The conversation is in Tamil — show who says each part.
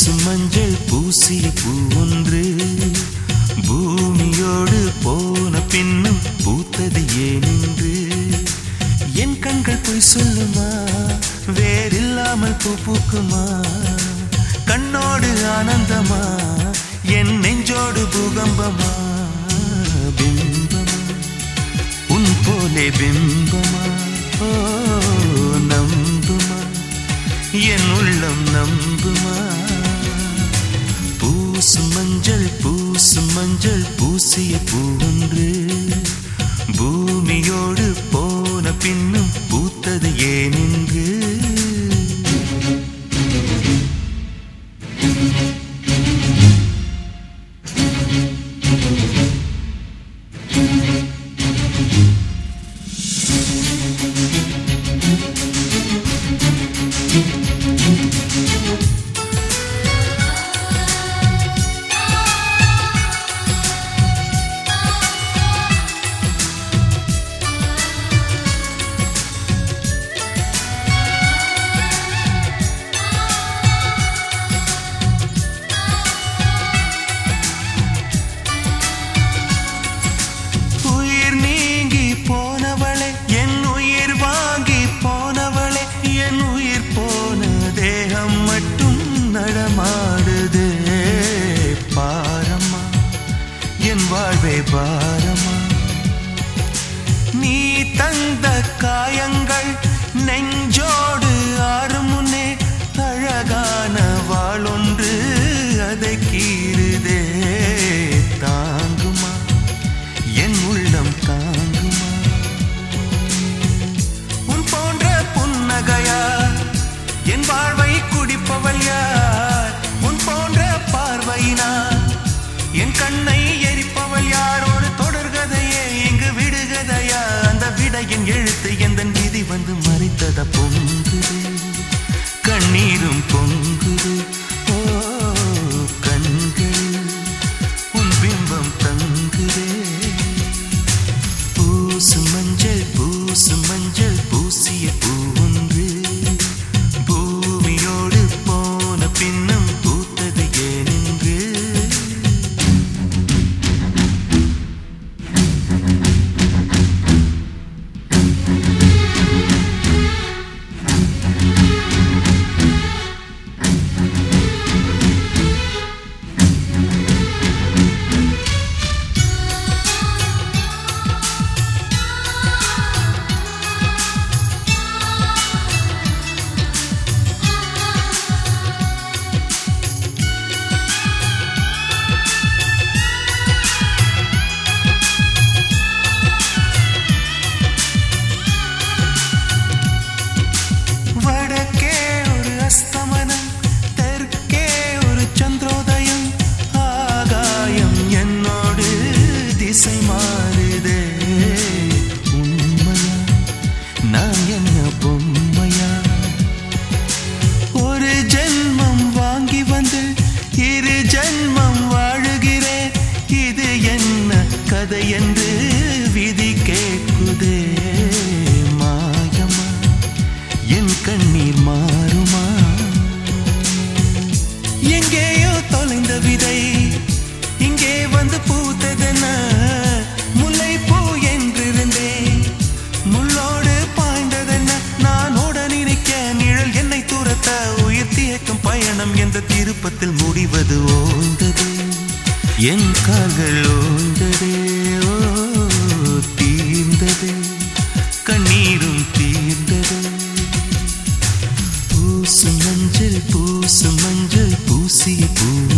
Speaker 1: பூசு மஞ்சள் பூசிய பூ ஒன்று பூமியோடு போன பின்னும் பூத்தது ஏனென்று என் கண்கள் பொய் சொல்லுமா வேறில்லாமல் பூ பூக்குமா கண்ணோடு ஆனந்தமா என் நெஞ்சோடு பூகம்பமா பிம்பமா உன் போலே பிம்பமா ஓ நம்புமா என் உள்ளம் நம்புமா பூசு மஞ்சள் பூசு மஞ்சள் பூசிய பூவொன்று பூமியோடு போன பின்னும் பூத்தது ஏனென்று உயிர் நீங்கி போனவளே என் உயிர் வாங்கி போனவளே என் உயிர் போன தேகம் மட்டும் நடமாடுதே பாரம்மா என் வாழ்வே பாரம்மா நீ தந்த காயங்கள் நெஞ்சோடு ஆறும் முன்னே அழகான வாளொன்று அதை கீறுதே தாங்குமா என் உள்ளம் தாங்குமா உன் போன்ற புன்னகையா என் வாழ்வை குடிப்பவள் யார் உன் போன்ற பார்வையினா என் கண்ணை எரிப்பவள் யார் ஒரு தொடர்கதையே இங்கு விடுகதையா அந்த விடையின் எழுத்து எந்த விதி வந்து மறைத்தத பொங்குது கண்ணீரும் பொங்குது ஓ கண்கள் உன் பிம்பம் தங்குதே பூசு மஞ்சள் பூசு மஞ்சள் பூசிய பூ ஒன்று பூமியோடு போன பின்னும் பூத்தது ஏனென்று வடக்கே ஒரு அஸ்தமனம் தெற்கே ஒரு சந்திரோதயம் ஆகாயம் என்னோடு திசை மாறுதே உண்மையா நான் என்ன பொம்மையா ஒரு ஜென்மம் வாங்கி வந்து இரு ஜென்மம் வாழுகிறேன் இது என்ன கதை என்று விதி கேட்குதே மாயமா என் கண்ணீர் மாறுமா எங்கேயோ தொலைந்த விதை இங்கே வந்து பூத்ததென முல்லை பூ என்றிருந்தேன் முள்ளோடு பாய்ந்ததென்ன நான் ஓட நினைக்க நிழல் என்னை துரத்த உயிர் தியக்கும் பயணம் என்ற திருப்பத்தில் முடிவது ஓய்ந்தது என் கால்கள் ஓய்ந்ததே ஓ தீர்ந்தது கண்ணீரும் தீர்ந்தது பூசு மஞ்சள் பூசு மஞ்சள் பூசிய பூ